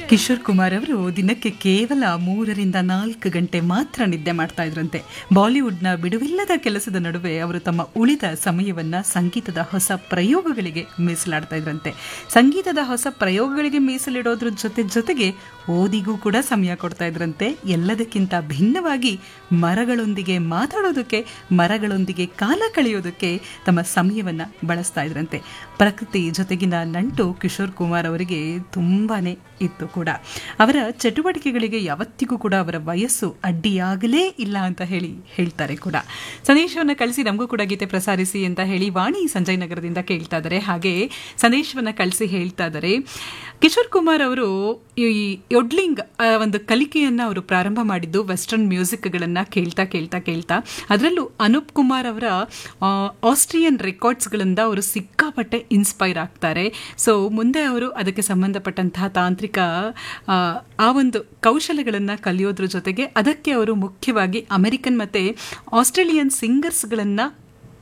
ಕಿಶೋರ್ ಕುಮಾರ್ ಅವರು ದಿನಕ್ಕೆ ಕೇವಲ ಮೂರರಿಂದ ನಾಲ್ಕು ಗಂಟೆ ಮಾತ್ರ ನಿದ್ದೆ ಮಾಡ್ತಾ ಇದ್ರಂತೆ ಬಾಲಿವುಡ್ನ ಬಿಡುವಿಲ್ಲದ ಕೆಲಸದ ನಡುವೆ ಅವರು ತಮ್ಮ ಉಳಿದ ಸಮಯವನ್ನ ಸಂಗೀತದ ಹೊಸ ಪ್ರಯೋಗಗಳಿಗೆ ಮೀಸಲಾಡ್ತಾ ಇದ್ರಂತೆ ಸಂಗೀತದ ಹೊಸ ಪ್ರಯೋಗಗಳಿಗೆ ಮೀಸಲಿಡೋದ್ರ ಜೊತೆ ಜೊತೆಗೆ ಓದಿಗೂ ಕೂಡ ಸಮಯ ಕೊಡ್ತಾ ಇದ್ರಂತೆ ಎಲ್ಲದಕ್ಕಿಂತ ಭಿನ್ನವಾಗಿ ಮರಗಳೊಂದಿಗೆ ಮಾತಾಡೋದಕ್ಕೆ ಮರಗಳೊಂದಿಗೆ ಕಾಲ ಕಳೆಯೋದಕ್ಕೆ ತಮ್ಮ ಸಮಯವನ್ನ ಬಳಸ್ತಾ ಇದ್ರಂತೆ ಪ್ರಕೃತಿ ಜೊತೆಗಿನ ನಂಟು ಕಿಶೋರ್ ಕುಮಾರ್ ಅವರಿಗೆ ತುಂಬಾನೇ ಇತ್ತು ಕೂಡ ಅವರ ಚಟುವಟಿಕೆಗಳಿಗೆ ಯಾವತ್ತಿಗೂ ಕೂಡ ಅವರ ವಯಸ್ಸು ಅಡ್ಡಿಯಾಗಲೇ ಇಲ್ಲ ಅಂತ ಹೇಳಿ ಹೇಳ್ತಾರೆ ಕೂಡ ಸಂದೇಶವನ್ನ ಕಳಿಸಿ ನಮಗೂ ಕೂಡ ಗೀತೆ ಪ್ರಸಾರಿಸಿ ಅಂತ ಹೇಳಿ ವಾಣಿ ಸಂಜಯ್ ನಗರದಿಂದ ಕೇಳ್ತಾ ಇದ್ದಾರೆ ಹಾಗೆ ಸಂದೇಶವನ್ನ ಕಳಿಸಿ ಹೇಳ್ತಾ ಇದ್ದಾರೆ ಕಿಶೋರ್ ಕುಮಾರ್ ಅವರು ಈ ಯೊಡ್ಲಿಂಗ್ ಆ, ಒಂದು ಕಲಿಕೆಯನ್ನ ಅವರು ಪ್ರಾರಂಭ ಮಾಡಿದ್ದು ವೆಸ್ಟರ್ನ್ ಮ್ಯೂಸಿಕ್ಗಳನ್ನ ಕೇಳ್ತಾ ಕೇಳ್ತಾ ಕೇಳ್ತಾ ಅದರಲ್ಲೂ ಅನೂಪ್ ಕುಮಾರ್ ಅವರ ಆ, ಆಸ್ಟ್ರಿಯನ್ ರೆಕಾರ್ಡ್ಸ್ಗಳಿಂದ ಅವರು ಸಿಕ್ಕಾಪಟ್ಟೆ ಇನ್ಸ್ಪೈರ್ ಆಗ್ತಾರೆ ಸೊ ಮುಂದೆ ಅವರು ಅದಕ್ಕೆ ಸಂಬಂಧಪಟ್ಟಂತಹ ತಾಂತ್ರಿಕ ಆ, ಆ ಒಂದು ಕೌಶಲ್ಯಗಳನ್ನು ಕಲಿಯೋದ್ರ ಜೊತೆಗೆ ಅದಕ್ಕೆ ಅವರು ಮುಖ್ಯವಾಗಿ ಅಮೆರಿಕನ್ ಮತ್ತೆ ಆಸ್ಟ್ರೇಲಿಯನ್ ಸಿಂಗರ್ಸ್ಗಳನ್ನು